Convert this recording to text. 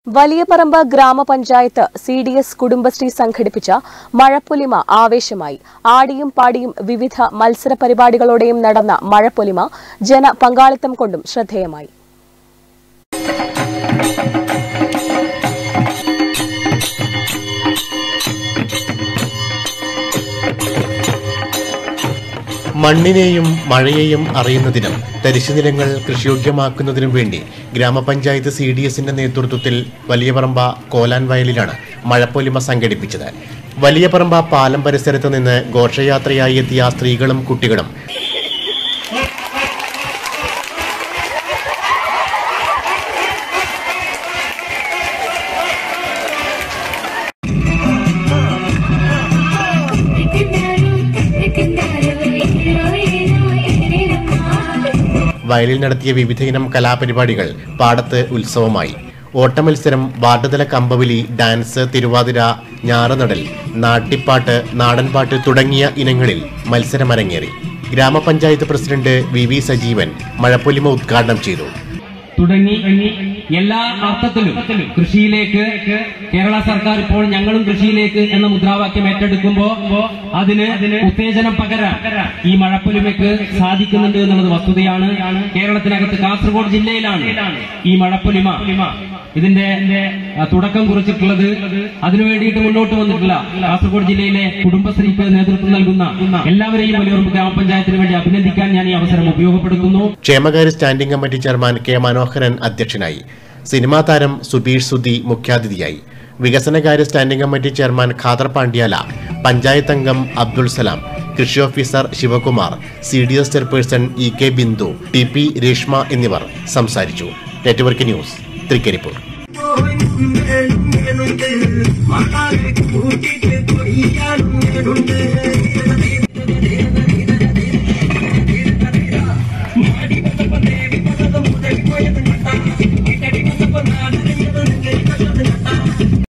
വലിയപറമ്പ് ഗ്രാമപഞ്ചായത്ത് C D S Kudumbashree സംഘടിപ്പിച്ച മഴപ്പൊലിമ ആവേശമായി ആടിയും പാടിയും വിവിധ മത്സര പരിപാടികളോടെയും നടന്ന മഴപ്പൊലിമ ജന പങ്കാളിത്തം കൊണ്ടും ശ്രദ്ധേയമായി മണ്ണിനെയും മഴയെയും അറിയുന്നതിനും തരിശുനിലങ്ങൾ കൃഷിയോഗ്യമാക്കുന്നതിനും വേണ്ടി ഗ്രാമപഞ്ചായത്ത് സി ഡി എസിന്റെ നേതൃത്വത്തിൽ വലിയപറമ്പ കോലാൻ വയലിലാണ് മഴപ്പൊലിമ സംഘടിപ്പിച്ചത് വലിയപറമ്പ പാലം പരിസരത്ത് നിന്ന് ഘോഷയാത്രയായി എത്തിയ സ്ത്രീകളും കുട്ടികളും വയലിൽ നടത്തിയ വിവിധയിനം കലാപരിപാടികൾ പാടത്ത് ഉത്സവമായി ഓട്ടമത്സരം വാർഡുതല കമ്പവലി ഡാൻസ് തിരുവാതിര ഞാറുനടൽ നാട്ടിപ്പാട്ട് നാടൻപാട്ട് തുടങ്ങിയ ഇനങ്ങളിൽ മത്സരമരങ്ങേറി ഗ്രാമപഞ്ചായത്ത് president V V Sajeevan Mazhapolima ഉദ്ഘാടനം ചെയ്തു തുടങ്ങി എല്ലാ അർത്ഥത്തിലും കൃഷിയിലേക്ക് കേരള സർക്കാർ ഇപ്പോൾ ഞങ്ങളും കൃഷിയിലേക്ക് എന്ന മുദ്രാവാക്യം ഏറ്റെടുക്കുമ്പോ അതിന് ഉത്തേജനം പകരാൻ ഈ മഴപ്പൊലിമയ്ക്ക് സാധിക്കുന്നുണ്ട് എന്നുള്ളത് വസ്തുതയാണ് കേരളത്തിനകത്ത് കാസർഗോഡ് ജില്ലയിലാണ് ഈ മഴപ്പൊലിമ ഇതിന്റെ ആ, തുടക്കം കുറിച്ചിട്ടുള്ളത് അതിനു വേണ്ടിയിട്ട് മുന്നോട്ട് വന്നിട്ടുള്ള കാസർഗോഡ് ജില്ലയിലെ കുടുംബശ്രീക്ക് നേതൃത്വം നൽകുന്ന എല്ലാവരെയും വലിയൊരു ഗ്രാമപഞ്ചായത്തിന് വേണ്ടി അഭിനന്ദിക്കാൻ ഞാൻ ഈ അവസരം ഉപയോഗപ്പെടുത്തുന്നു ക്ഷേമകാര്യ standing committee chairman K Manoharan അധ്യക്ഷനായി സിനിമാ താരം സുബീഷ് സുധി മുഖ്യാതിഥിയായി വികസനകാര്യ standing committee chairman Khader Pandyala panchayat അംഗം അബ്ദുൾ സലാം കൃഷി officer Sivakumar C D S chairperson E K Bindu T P Reshma എന്നിവർ സംസാരിച്ചു നെറ്റ്വർക്ക് ന്യൂസ് തൃക്കരിപ്പൂർ കൂട്ടിട്ട് കൊയ്യാനുണ്ട്